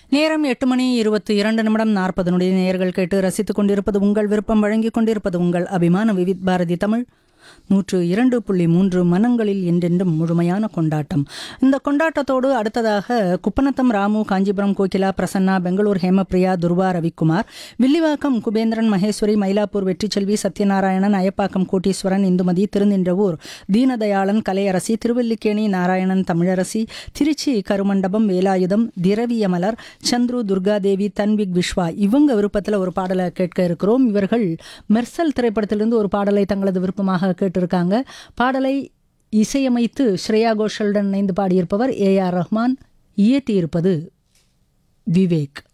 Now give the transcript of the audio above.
நேரம் எட்டு மணி இருபத்தி இரண்டு நிமிடம் நாற்பது நொடி நேயர்கள் கேட்டு ரசித்துக் கொண்டிருப்பது உங்கள் விருப்பம் வழங்கிக் கொண்டிருப்பது உங்கள் அபிமான விவித் பாரதி தமிழ் நூற்று இரண்டு புள்ளி மூன்று மனங்களில் என்றென்றும் முழுமையான கொண்டாட்டம் இந்த கொண்டாட்டத்தோடு அடுத்ததாக குப்பநத்தம் ராமு காஞ்சிபுரம் கோகிலா பிரசன்னா பெங்களூர் ஹேமபிரியா துர்வா ரவிக்குமார் வில்லிவாக்கம் குபேந்திரன் மகேஸ்வரி மயிலாப்பூர் வெற்றிச்செல்வி சத்யநாராயணன் அயப்பாக்கம் கோட்டீஸ்வரன் இந்துமதி திருநின்றவூர் தீனதயாளன் கலையரசி திருவல்லிக்கேணி நாராயணன் தமிழரசி திருச்சி கருமண்டபம் வேலாயுதம் திரவியமலர் சந்துரு துர்காதேவி தன்விக் விஸ்வா இவங்க விருப்பத்தில் ஒரு பாடலை கேட்க இருக்கிறோம் இவர்கள் மெர்சல் திரைப்படத்திலிருந்து ஒரு பாடலை தங்களது விருப்பமாக கேட்டிருக்காங்க பாடலை இசையமைத்து ஸ்ரேயா கோஷலுடன் இணைந்து பாடியிருப்பவர் ஏ ஆர் ரஹ்மான் இயற்றியிருப்பது விவேக்